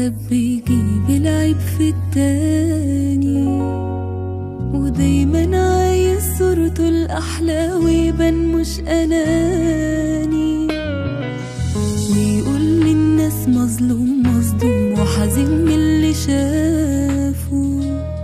السبب يجيب العيب في التاني ودايما عايز صورته الأحلى ويبان مش أناني ويقول للناس مظلوم مصدوم وحزين من اللي شافه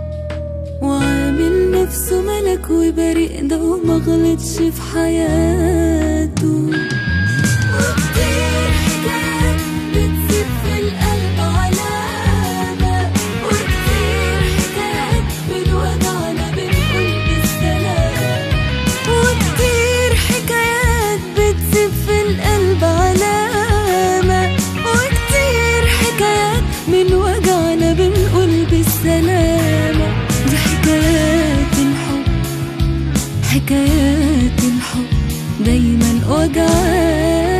وعامل نفسه ملك وبريء ده وما غلطش في حياته وكتير حكايات بتسيب في القلب علامة وكتير حكايات من وجعنا بنقول بالسلام وكتير حكايات بتسيب في القلب علامة وكتير حكايات من وجعنا بنقول بالسلامة دي حكايات الحب حكايات الحب دايما وجعانا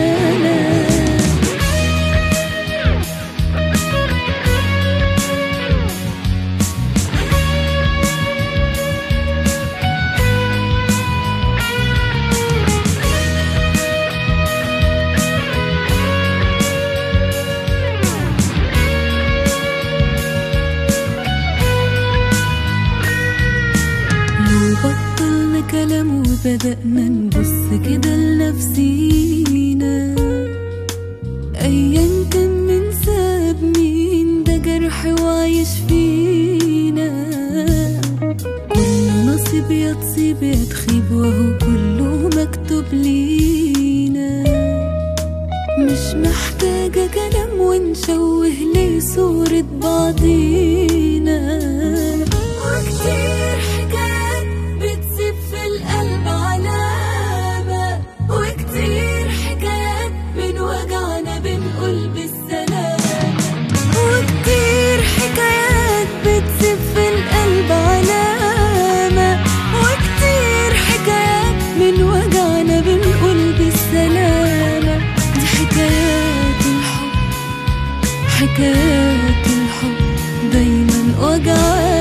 لو بطلنا كلام وبدأنا نبص كده لنفسينا أيا كان من ساب مين ده جرح وعايش فينا كل نصيب يا تصيب يا تخيب وهو كله مكتوب لينا مش محتاجة كلام ونشوه ليه صورة بعضينا وكتير حكايات بتسيب في القلب علامة وكتير حكايات من وجعنا بنقول بالسلام وكتير حكايات بتسيب في القلب علامة وكتير حكايات من وجعنا بنقول بالسلامة دي حكايات الحب حكايات الحب دايما وجعانا